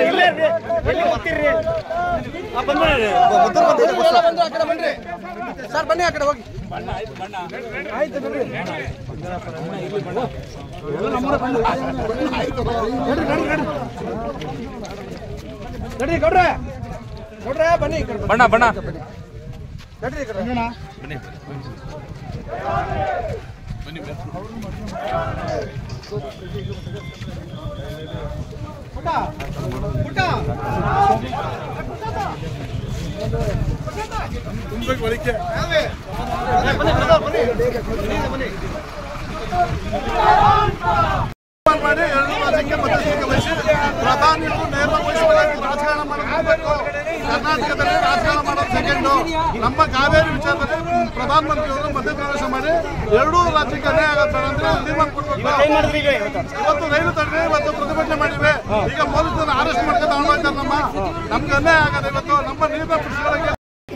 Sir ಬನ್ನಿ ಆ ಕಡೆ ಹೋಗಿ ನಡ್ರಿ ಗೌಡ್ರೆ ಗೌಡ್ರೆ ಬನ್ನಿ ಈ ಕಡೆ ಬಣ್ಣ ಬಣ್ಣ ನಡ್ರಿ ಈ ಕಡೆ ಪುಟ್ಟ ಪುಟ್ಟ ಮಾಡಿ ಎರಡು ರಾಜ್ಯಕ್ಕೆ ಮಧ್ಯಸ್ಥಿಕೆ ವಹಿಸಿ ಪ್ರಧಾನಿಗಳು ನೇರ ವಹಿಸಿಕೊಳ್ಳಿ ರಾಜಕಾರಣ ಮಾಡಬೇಕು ಕರ್ನಾಟಕದಲ್ಲಿ ರಾಜಕಾರಣ ಮಾಡೋದು ಸೆಕೆಂಡು ನಮ್ಮ ಕಾವೇರಿ ವಿಚಾರದಲ್ಲಿ ಪ್ರಧಾನಮಂತ್ರಿಯವರು ಮಧ್ಯಪ್ರವೇಶ ಮಾಡಿ ಎರಡೂ ರಾಜ್ಯಕ್ಕೆ ಅನ್ಯಾಯ ಆಗತ್ತೆ ಅಂದ್ರೆ ತೀರ್ಮಾನ ಕೊಡ್ಬೇಕು ಇವತ್ತು ರೈಲು ತಡೆ ಇವತ್ತು ಪ್ರತಿಭಟನೆ ಮಾಡಿವೆ ಈಗ ಪೊಲೀಸರನ್ನ ಅರೆಸ್ಟ್ ಮಾಡ್ಕೊಂಡು ತಗೊಂಡೋಗ್ತಾರೆ ನಮ್ಮ ನಮ್ಗೆ ಅನ್ಯಾಯ ಆಗದೆ ಇವತ್ತು ನಮ್ಮ ನೀರಿನ ಪುರುಷಗಳಿಗೆ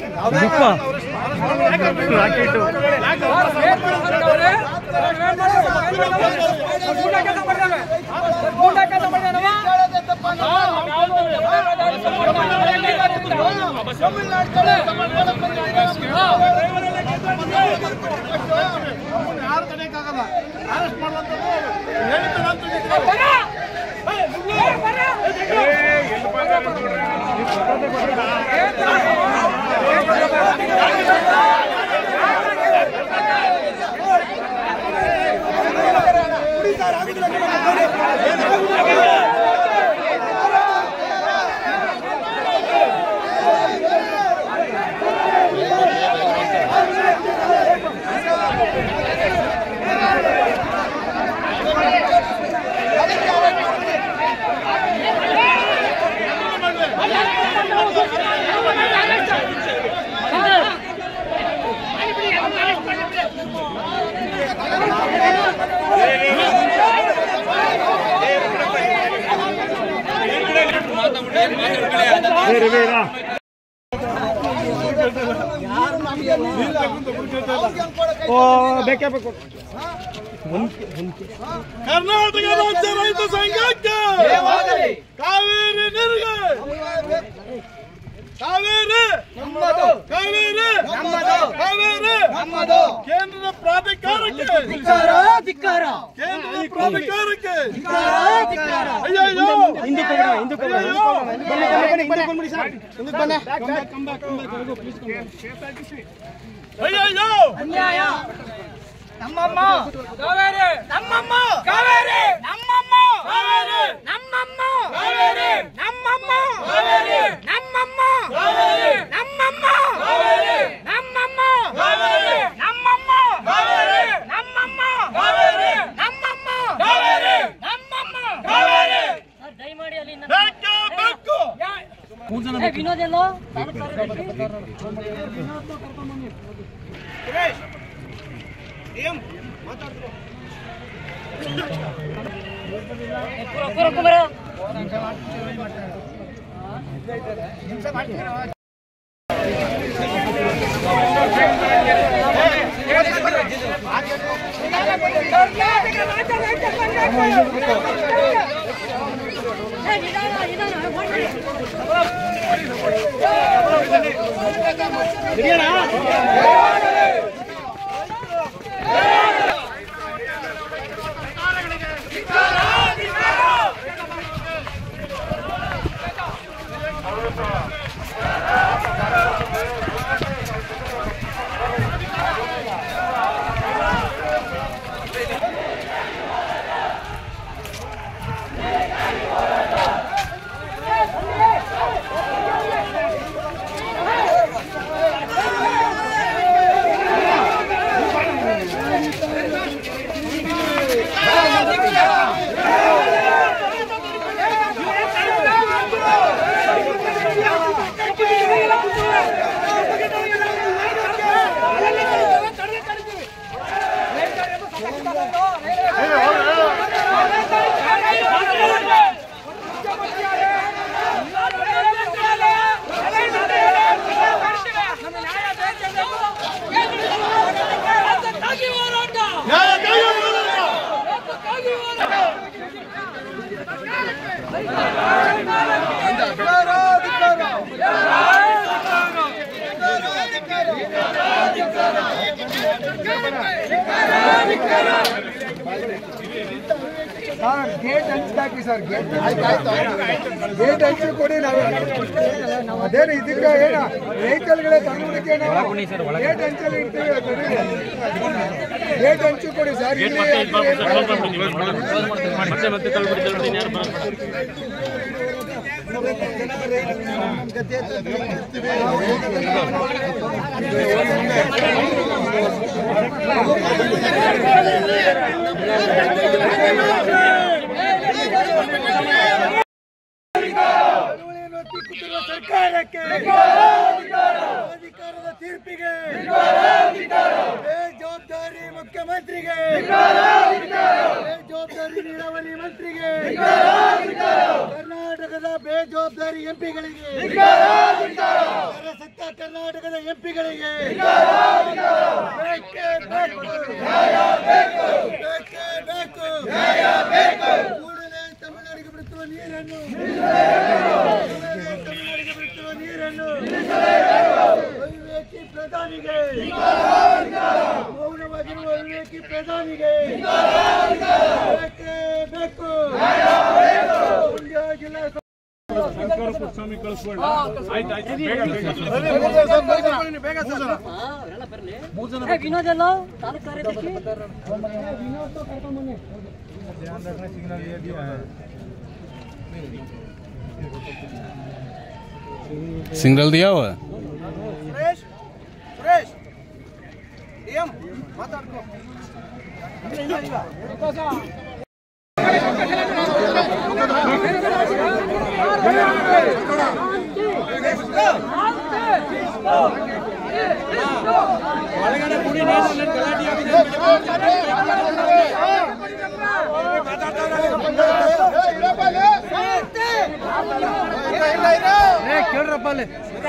ಯಾರು ತಡೆಯಕ್ಕಾಗಲ್ಲ ಅರೆಸ್ಟ್ ಮಾಡುವಂಥದ್ದು ಹೇಳಿದ್ದು ನಾನು ತಿಳಿದಿದ್ದೀನಿ. ಕರ್ನಾಟಕ ರಾಜ್ಯ ರೈತ ಸಂಘಕ್ಕೆ ಕಾವೇರಿ ನೀರಿಗೆ ಕಾವೇರಿ ಕಾವೇರಿ ಕಾವೇರಿ ಕೇಂದ್ರದ ಪ್ರಾಧಿಕಾರಕ್ಕೆ ಕೇಂದ್ರದ ಪ್ರಾಧಿಕಾರಕ್ಕೆ ಅಯ್ಯಯ್ಯೋ ಅಯ್ಯಯ್ಯೋ ನಮ್ಮಮ್ಮ ಕಾವೇರಿ ನಮ್ಮಮ್ಮ ಕಾವೇರಿ ನಮ್ಮಮ್ಮ ಕಾವೇರಿ ನಮ್ಮಮ್ಮ ಕಾವೇರಿ ನಮ್ಮಮ್ಮ ಕಾವೇರಿ ನಮ್ಮಮ್ಮ ಕಾವೇರಿ ನಮ್ಮಮ್ಮ ಕಾವೇರಿ ನಮ್ಮಮ್ಮ ಕಾವೇರಿ ನಮ್ಮಮ್ಮ ಕಾವೇರಿ ನಮ್ಮಮ್ಮ ಕಾವೇರಿ ನಮ್ಮಮ್ಮ ಕಾವೇರಿ ನಮ್ಮಮ್ಮ ಕಾವೇರಿ ದಯಮಾಡಿ ಅಲ್ಲಿಂದ ಬೇಕೇ ಬೇಕು ಏ, ವಿನೋದ್ ಎಲ್ಲೋ ಏ, ಕೂರ, ಕೂರ, ಕೂರ. ಏ, ನಿಧಾನ, ನಿಧಾನ, ಓಡ್ಬೇಡಿ. ¡Vamos! ಸರ್ ಗೇಟ್ ಹಂಚ್ಕಾಕಿ ಸರ್ ಗೇಟ್ ಗೇಟ್ ಹಂಚಿ ಕೊಡಿ ನಾವು ಅದೇನು ಇದಕ್ಕೆ ಏನ ವೆಹಿಕಲ್ಗಳೇ ತಂದ್ಬಿಡಕ್ಕೆ ನಾವು ಗೇಟ್ ಹಂಚಲ್ಲಿ ಇರ್ತೀವಿ ಗೇಟ್ ಹಂಚಿ ಕೊಡಿ ಸರ್ ಇಲ್ಲಿ ಸರ್ಕಾರಕ್ಕೆ ಅಧಿಕಾರದ ತೀರ್ಪಿಗೆ ಬೇಜವಾಬ್ದಾರಿ ಮುಖ್ಯಮಂತ್ರಿಗೆ ಬೇಜವಾಬ್ದಾರಿ ನೀರಾವರಿ ಮಂತ್ರಿಗೆ ಕರ್ನಾಟಕದ ಬೇಜವಾಬ್ದಾರಿ ಎಂಪಿಗಳಿಗೆ ಸತ್ತ ಕರ್ನಾಟಕದ ಎಂಪಿಗಳಿಗೆ ಬೇಕೇ ಬೇಕು ಬೇಕೇ ಬೇಕು ಕೂಡಲೇ ತಮಿಳುನಾಡಿಗೆ ಬಿಡುತ್ತುವ ನೀರನ್ನು ಕೂಡಲೇ ತಮಿಳುನಾಡಿಗೆ ಬಿಡುತ್ತುವ ನೀರನ್ನು ಅವಿವೇಕಿ ಪ್ರಧಾನಿಗೆ ಮೌನವಾಗಿರುವ ಅವಿವೇಕಿ ಪ್ರಧಾನಿಗೆ ಬೇಕೇ ಬೇಕು ಮಂಡ್ಯ ಜಿಲ್ಲಾ ಏ, ವಿನೋದ್ ಎಲ್ಲ ತಾಲೂಕು ಕಾರ್ಯದರ್ಶಿ सिग्नल दिया हुआ है ಸುರೇಶ್ ಸುರೇಶ್ ಎಂ ಮಾತಾಡ್ಕೋ ಕೇಳ್ರಪ್ಪ ಅಲ್ಲಿ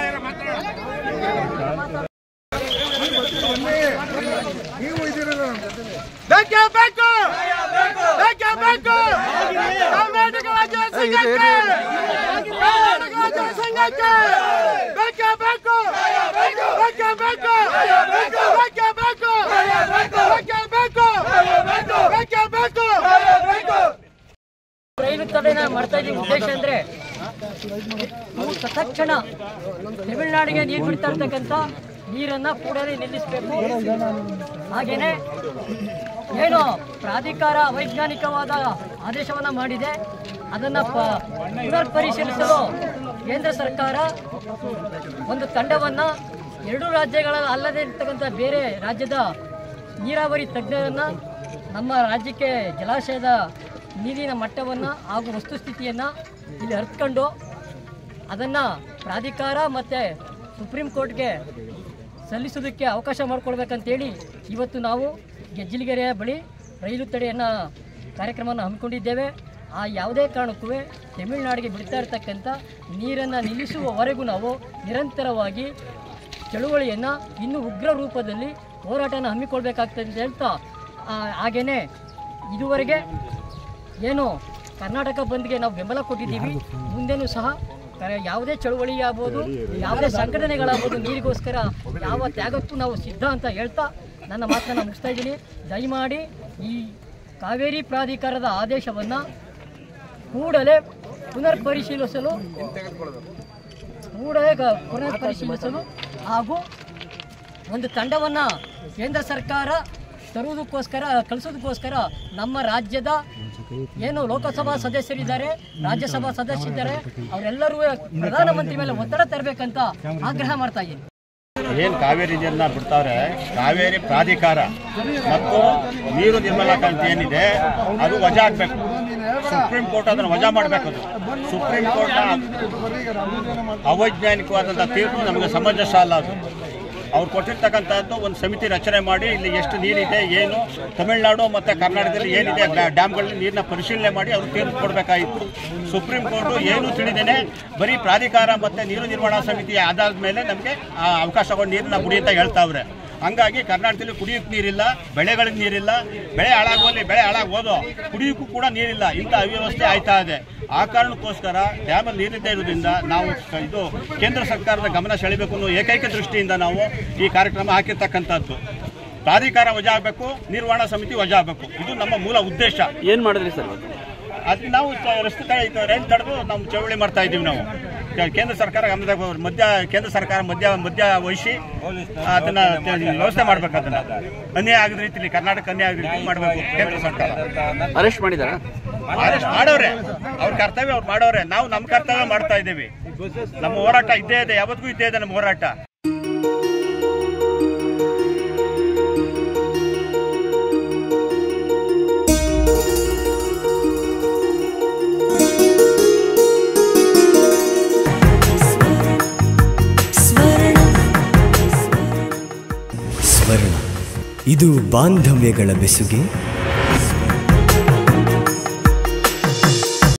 ನೀವು ಇದ್ದೀರಲ್ಲ ನಮ್ಮ ಜೊತೆಲಿ ಬೇಕೇ ಬೇಕು ಬೇಕೇ ಬೇಕು ಕರ್ನಾಟಕ ರಾಜ್ಯ ಸಂಘಕ್ಕೆ ಕರ್ನಾಟಕ ರಾಜ್ಯ ಸಂಘಕ್ಕೆ ಬೇಕೇ ಬೇಕು ಬೇಕೇ ಬೇಕು ಬೇಕೇ ಬೇಕು ಬೇಕೇ ಬೇಕು ಬೇಕೇ ಬೇಕು ರೈಲು ತಡೆನ ಮಾಡ್ತಾ ಇದ್ದೀವಿ ಉದ್ದೇಶ ಅಂದ್ರೆ ನಾವು ತತ್ಕ್ಷಣ ತಮಿಳುನಾಡಿಗೆ ನೀರು ಬಿಡ್ತಾ ಇರ್ತಕ್ಕಂಥ ನೀರನ್ನ ಕೂಡಲೇ ನಿಲ್ಲಿಸಬೇಕು ಹಾಗೇನೆ ಏನು ಪ್ರಾಧಿಕಾರ ಅವೈಜ್ಞಾನಿಕವಾದ ಆದೇಶವನ್ನ ಮಾಡಿದೆ ಅದನ್ನ ಪ- ಪುನರ್ ಪರಿಶೀಲಿಸಲು ಕೇಂದ್ರ ಸರ್ಕಾರ ಒಂದು ತಂಡವನ್ನ ಎರಡು ರಾಜ್ಯಗಳ ಅಲ್ಲದೆ ಇರ್ತಕ್ಕಂಥ ಬೇರೆ ರಾಜ್ಯದ ನೀರಾವರಿ ತಜ್ಞರನ್ನ ನಮ್ಮ ರಾಜ್ಯಕ್ಕೆ ಜಲಾಶಯದ ನೀರಿನ ಮಟ್ಟವನ್ನು ಹಾಗೂ ವಸ್ತುಸ್ಥಿತಿಯನ್ನು ಇಲ್ಲಿ ಅರ್ಥಕೊಂಡು ಅದನ್ನು ಪ್ರಾಧಿಕಾರ ಮತ್ತು ಸುಪ್ರೀಂ ಕೋರ್ಟ್ಗೆ ಸಲ್ಲಿಸೋದಕ್ಕೆ ಅವಕಾಶ ಮಾಡಿಕೊಡ್ಬೇಕಂತೇಳಿ ಇವತ್ತು ನಾವು ಗೆಜ್ಜಿಲಗೆರೆಯ ಬಳಿ ರೈಲು ತಡೆಯನ್ನು ಕಾರ್ಯಕ್ರಮವನ್ನು ಹಮ್ಮಿಕೊಂಡಿದ್ದೇವೆ ಆ ಯಾವುದೇ ಕಾರಣಕ್ಕೂ ತಮಿಳುನಾಡಿಗೆ ಬಿಡ್ತಾ ಇರ್ತಕ್ಕಂಥ ನೀರನ್ನು ನಿಲ್ಲಿಸುವವರೆಗೂ ನಾವು ನಿರಂತರವಾಗಿ ಚಳುವಳಿಯನ್ನು ಇನ್ನೂ ಉಗ್ರ ರೂಪದಲ್ಲಿ ಹೋರಾಟನ ಹಮ್ಮಿಕೊಳ್ಬೇಕಾಗ್ತದೆ ಅಂತ ಹೇಳ್ತಾ ಆ, ಹಾಗೇನೆ ಇದುವರೆಗೆ ಏನು ಕರ್ನಾಟಕ ಬಂದ್ಗೆ ನಾವು ಬೆಂಬಲ ಕೊಟ್ಟಿದ್ದೀವಿ ಮುಂದೆನೂ ಸಹ ಕ- ಯಾವುದೇ ಚಳುವಳಿ ಆಗ್ಬೋದು ಯಾವುದೇ ಸಂಘಟನೆಗಳಾಗ್ಬೋದು ನೀರಿಗೋಸ್ಕರ ಯಾವ ತ್ಯಾಗಕ್ಕೂ ನಾವು ಸಿದ್ಧ ಅಂತ ಹೇಳ್ತಾ ನನ್ನ ಮಾತನ್ನು ಮುಗಿಸ್ತಾ ಇದ್ದೀನಿ ದಯಮಾಡಿ ಈ ಕಾವೇರಿ ಪ್ರಾಧಿಕಾರದ ಆದೇಶವನ್ನು ಕೂಡಲೇ ಪುನರ್ ಪರಿಶೀಲಿಸಲು ಕೂಡಲೇ ಗ- ಪುನರ್ ಪರಿಶೀಲಿಸಲು ಹಾಗೂ ಒಂದು ತಂಡವನ್ನು ಕೇಂದ್ರ ಸರ್ಕಾರ ತರುವುದಕ್ಕೋಸ್ಕರ ಕಳಿಸೋದಕ್ಕೋಸ್ಕರ ನಮ್ಮ ರಾಜ್ಯದ ಏನು ಲೋಕಸಭಾ ಸದಸ್ಯರಿದ್ದಾರೆ ರಾಜ್ಯಸಭಾ ಸದಸ್ಯರಿದ್ದಾರೆ ಅವರೆಲ್ಲರೂ ಪ್ರಧಾನಮಂತ್ರಿ ಮೇಲೆ ಒತ್ತಡ ತರಬೇಕಂತ ಆಗ್ರಹ ಮಾಡ್ತಾ ಇದ್ದೀನಿ ಏನು ಕಾವೇರಿ ನೀರನ್ನ ಬಿಡ್ತಾವ್ರೆ ಕಾವೇರಿ ಪ್ರಾಧಿಕಾರ ಮತ್ತು ನೀರು ನಿರ್ಮಲಾಕ ಅಂತ ಏನಿದೆ ಅದು ವಜಾ ಆಗಬೇಕು ಸುಪ್ರೀಂ ಕೋರ್ಟ್ ಅದನ್ನು ವಜಾ ಮಾಡಬೇಕು ಅದು ಸುಪ್ರೀಂ ಕೋರ್ಟ್ ಅವೈಜ್ಞಾನಿಕವಾದಂಥ ತೀರ್ಪು ನಮಗೆ ಸಮಂಜಸ ಅಲ್ಲ ಅದು ಅವ್ರು ಕೊಟ್ಟಿರ್ತಕ್ಕಂಥದ್ದು ಒಂದು ಸಮಿತಿ ರಚನೆ ಮಾಡಿ ಇಲ್ಲಿ ಎಷ್ಟು ನೀರಿದೆ ಏನು ತಮಿಳುನಾಡು ಮತ್ತು ಕರ್ನಾಟಕದಲ್ಲಿ ಏನಿದೆ ಡ್ಯಾ- ಡ್ಯಾಮ್ಗಳಲ್ಲಿ ನೀರನ್ನ ಪರಿಶೀಲನೆ ಮಾಡಿ ಅವರು ತೀರ್ಪು ಕೊಡಬೇಕಾಗಿತ್ತು ಸುಪ್ರೀಂ ಕೋರ್ಟು ಏನು ತಿಳಿದೇನೆ ಬರೀ ಪ್ರಾಧಿಕಾರ ಮತ್ತು ನೀರು ನಿರ್ವಹಣಾ ಸಮಿತಿ ಆಧಾರದ ಮೇಲೆ ನಮಗೆ ಅವಕಾಶ ಕೊಟ್ಟು ನೀರನ್ನ ಬಿಡಿ ಅಂತ ಹೇಳ್ತಾವ್ರೆ ಹಂಗಾಗಿ ಕರ್ನಾಟಕದಲ್ಲಿ ಕುಡಿಯೋಕ್ಕೆ ನೀರಿಲ್ಲ ಬೆಳೆಗಳಿಗೆ ನೀರಿಲ್ಲ ಬೆಳೆ ಹಾಳಾಗುವಲ್ಲಿ ಬೆಳೆ ಹಾಳಾಗೋದು ಕುಡಿಯೋಕ್ಕೂ ಕೂಡ ನೀರಿಲ್ಲ ಇಂಥ ಅವ್ಯವಸ್ಥೆ ಆಯ್ತಾ ಇದೆ ಆ ಕಾರಣಕ್ಕೋಸ್ಕರ ಡ್ಯಾಮಲ್ಲಿ ನೀರಿದ್ದೇ ಇರೋದ್ರಿಂದ ನಾವು ಕ- ಇದು ಕೇಂದ್ರ ಸರ್ಕಾರದ ಗಮನ ಸೆಳೆಬೇಕು ಅನ್ನೋ ಏಕೈಕ ದೃಷ್ಟಿಯಿಂದ ನಾವು ಈ ಕಾರ್ಯಕ್ರಮ ಹಾಕಿರ್ತಕ್ಕಂಥದ್ದು ಪ್ರಾಧಿಕಾರ ವಜಾ ಆಗಬೇಕು ನಿರ್ವಹಣಾ ಸಮಿತಿ ವಜಾ ಆಗಬೇಕು ಇದು ನಮ್ಮ ಮೂಲ ಉದ್ದೇಶ ಏನ್ ಮಾಡಿದ್ರಿ ಸರ್ ಇವತ್ತು ಅದು ನಾವು ತ- ರಸ್ತೆ ತ- ರೈಲು ತಡೆದು ನಾವು ಚಳವಳಿ ಮಾಡ್ತಾ ಇದ್ದೀವಿ ನಾವು ಕೆ- ಕೇಂದ್ರ ಸರ್ಕಾರ ಗಮನದಾಗ ಮಧ್ಯ ಕೇಂದ್ರ ಸರ್ಕಾರ ಮಧ್ಯ ಮಧ್ಯ ವಹಿಸಿ ಅದನ್ನ ತ- ವ್ಯವಸ್ಥೆ ಮಾಡ್ಬೇಕು ಅದನ್ನ ಅನ್ಯಾಯ ಆಗದ ರೀತಿಲಿ ಕರ್ನಾಟಕ ಅನ್ಯಾಯ ಆಗದ ರೀತಿ ಮಾಡಬೇಕು ಕೇಂದ್ರ ಸರ್ಕಾರ ಅರೆಸ್ಟ್ ಮಾಡಿದಾರ ಅರೆಸ್ಟ್ ಮಾಡವ್ರೆ ಅವ್ರ ಕರ್ತವ್ಯ ಅವ್ರು ಮಾಡವ್ರೆ ನಾವು ನಮ್ಮ ಕರ್ತವ್ಯ ಮಾಡ್ತಾ ಇದ್ದೀವಿ ನಮ್ಮ ಹೋರಾಟ ಇದ್ದೇ ಇದೆ ಯಾವತ್ತಿಗೂ ಇದ್ದೇ ಇದೆ ನಮ್ಮ ಹೋರಾಟ ಸ್ವರ್ಣ ಇದು ಬಾಂಧವ್ಯಗಳ ಬೆಸುಗೆ